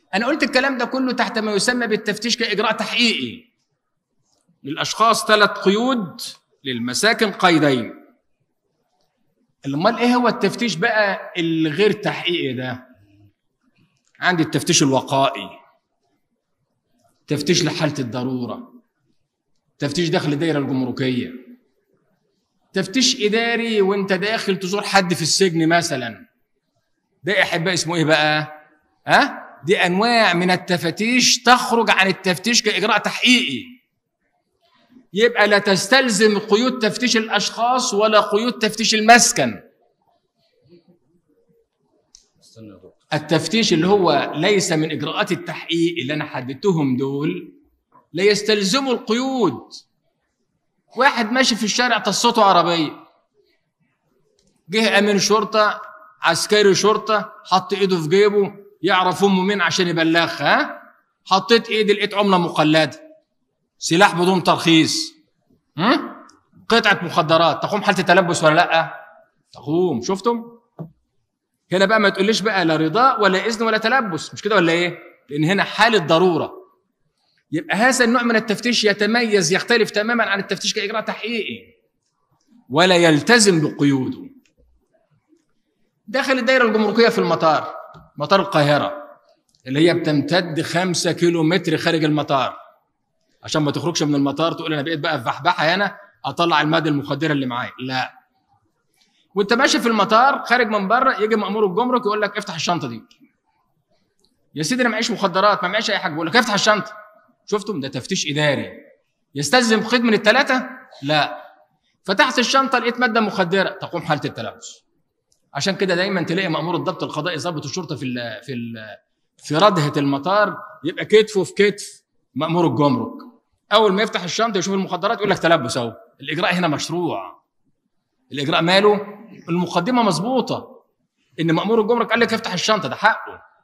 انا قلت الكلام ده كله تحت ما يسمى بالتفتيش كاجراء تحقيقي للاشخاص ثلاث قيود للمساكن قيدين امال ايه هو التفتيش بقى الغير تحقيقي ده عندي التفتيش الوقائي تفتيش لحاله الضروره تفتيش داخل الدائره الجمركيه تفتيش اداري وانت داخل تزور حد في السجن مثلا ده يا احبائي اسمه ايه بقى ها دي انواع من التفتيش تخرج عن التفتيش كاجراء تحقيقي يبقى لا تستلزم قيود تفتيش الاشخاص ولا قيود تفتيش المسكن التفتيش اللي هو ليس من اجراءات التحقيق اللي انا حددتهم دول لا يستلزموا القيود واحد ماشي في الشارع تصته عربيه جه امين شرطه عسكري شرطه حط ايده في جيبه يعرف امه مين عشان يبلغها ها حطيت ايدي لقيت عمله مقلده سلاح بدون ترخيص هم؟ قطعه مخدرات تقوم حاله التلبس ولا لا تقوم شفتم هنا بقى ما تقوليش بقى لا رضاء ولا اذن ولا تلبس مش كده ولا ايه لان هنا حاله ضروره يبقى هذا النوع من التفتيش يتميز يختلف تماما عن التفتيش كاجراء تحقيقي ولا يلتزم بقيوده داخل الدائره الجمركيه في المطار مطار القاهره اللي هي بتمتد خمسة كيلو متر خارج المطار عشان ما تخرجش من المطار تقول انا بقيت بقى في بحبحه هنا اطلع الماده المخدره اللي معايا لا وانت ماشي في المطار خارج من بره يجي مامور الجمرك يقول لك افتح الشنطه دي يا سيدي انا معيش مخدرات ما معيش اي حاجه بقول لك افتح الشنطه شفتم ده تفتيش اداري يستلزم قيد من الثلاثه لا فتحت الشنطه لقيت ماده مخدره تقوم حاله التلبس عشان كده دايما تلاقي مامور الضبط القضائي ضابط الشرطه في ال في ال في ردهه المطار يبقى كتفه في كتف مامور الجمرك اول ما يفتح الشنطه يشوف المخدرات يقول لك تلبس اهو الاجراء هنا مشروع الاجراء ماله المقدمه مظبوطه ان مامور الجمرك قال لك افتح الشنطه ده حقه